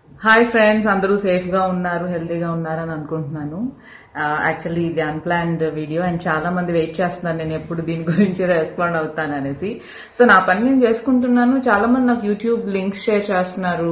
hi friends అందరూ safe గా ఉన్నారు హెల్తీగా ఉన్నారు అని అనుకుంటున్నాను యాక్చువల్లీ ఇది అన్ప్లాన్డ్ వీడియో అండ్ చాలా మంది వెయిట్ చేస్తున్నారు నేను ఎప్పుడు దీని గురించి రెస్పాండ్ అవుతాను అనేసి సో నా పని నేను చేసుకుంటున్నాను చాలా మంది నాకు యూట్యూబ్ లింక్స్ షేర్ చేస్తున్నారు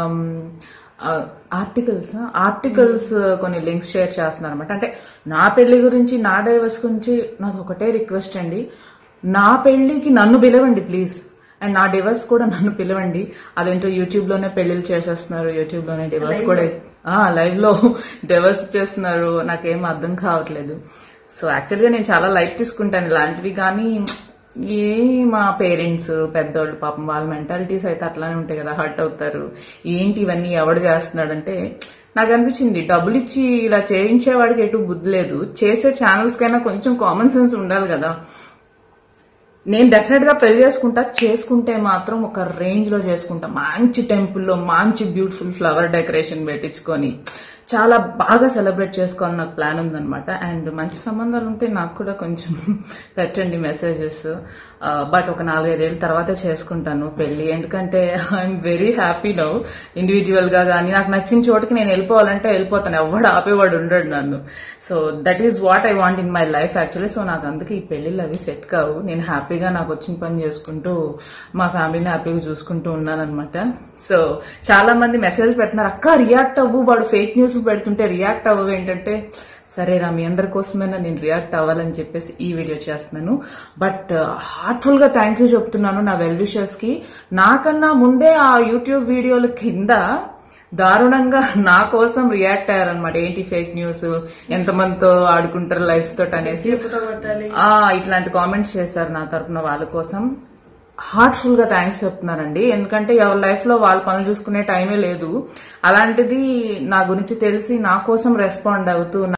ఆర్టికల్స్ ఆర్టికల్స్ కొన్ని లింక్స్ షేర్ చేస్తున్నారు అనమాట అంటే నా పెళ్లి గురించి నా డైవర్స్ గురించి నాకు ఒకటే రిక్వెస్ట్ అండి నా పెళ్లికి నన్ను పిలవండి ప్లీజ్ అండ్ నా డివర్స్ కూడా నన్ను పిలవండి అదేంటో యూట్యూబ్ లోనే పెళ్లిళ్ళు చేసేస్తున్నారు యూట్యూబ్ లోనే డివర్స్ కూడా లైవ్ లో డివర్స్ చేస్తున్నారు నాకేం అర్థం కావట్లేదు సో యాక్చువల్గా నేను చాలా లైట్ తీసుకుంటాను ఇలాంటివి కానీ ఏ మా పేరెంట్స్ పెద్దోళ్ళు పాపం వాళ్ళ మెంటాలిటీస్ అయితే అట్లానే ఉంటాయి కదా హర్ట్ అవుతారు ఏంటి ఇవన్నీ ఎవడు చేస్తున్నాడంటే నాకు అనిపించింది డబ్బులు ఇచ్చి ఇలా చేయించేవాడికి ఎటు బుద్ధి లేదు చేసే ఛానల్స్ కైనా కొంచెం కామన్ సెన్స్ ఉండాలి కదా నేను డెఫినెట్ గా పెళ్లి చేసుకుంటా చేసుకుంటే మాత్రం ఒక రేంజ్ లో చేసుకుంటా మంచి టెంపుల్లో మంచి బ్యూటిఫుల్ ఫ్లవర్ డెకరేషన్ పెట్టించుకొని చాలా బాగా సెలబ్రేట్ చేసుకోవాలని నాకు ప్లాన్ ఉందన్నమాట అండ్ మంచి సంబంధాలు ఉంటే నాకు కూడా కొంచెం పెట్టండి మెసేజెస్ బట్ ఒక నాలుగైదేళ్ళ తర్వాత చేసుకుంటాను పెళ్లి ఎందుకంటే I'm very happy now individual గా కానీ నాకు నచ్చిన చోటుకి నేను వెళ్ళిపోవాలంటే వెళ్ళిపోతాను ఎవడు ఆపేవాడు ఉండడు నన్ను so that is what I want in my life actually so నాకు అందుకే ఈ పెళ్లిళ్ళు అవి సెట్ కావు నేను హ్యాపీగా నాకు వచ్చిన పని చేసుకుంటూ మా ఫ్యామిలీని హ్యాపీగా చూసుకుంటూ ఉన్నాను అనమాట సో చాలా మంది మెసేజ్ పెడుతున్నారు అక్క రియాక్ట్ అవ్వు వాడు ఫేక్ న్యూస్ పెడుతుంటే రియాక్ట్ అవ్వవు ఏంటంటే సరే రా మీ అందరి కోసమైనా నేను రియాక్ట్ అవ్వాలని చెప్పేసి ఈ వీడియో చేస్తున్నాను బట్ హార్ట్ఫుల్ గా థ్యాంక్ యూ చెప్తున్నాను నా వెల్ విషర్స్ కి నాకన్నా ముందే ఆ యూట్యూబ్ వీడియోల కింద దారుణంగా నా కోసం రియాక్ట్ అయ్యారనమాట ఏంటి ఫేక్ న్యూస్ ఎంతమందితో ఆడుకుంటారు లైఫ్స్ తోటి అనేసి ఆ ఇట్లాంటి కామెంట్స్ చేశారు నా తరపున వాళ్ళ కోసం హార్ట్ఫుల్ గా థ్యాంక్స్ చెప్తున్నానండి ఎందుకంటే ఎవరి లైఫ్ లో వాళ్ళ పనులు చూసుకునే టైమే లేదు అలాంటిది నా గురించి తెలిసి నా కోసం రెస్పాండ్ అవుతూ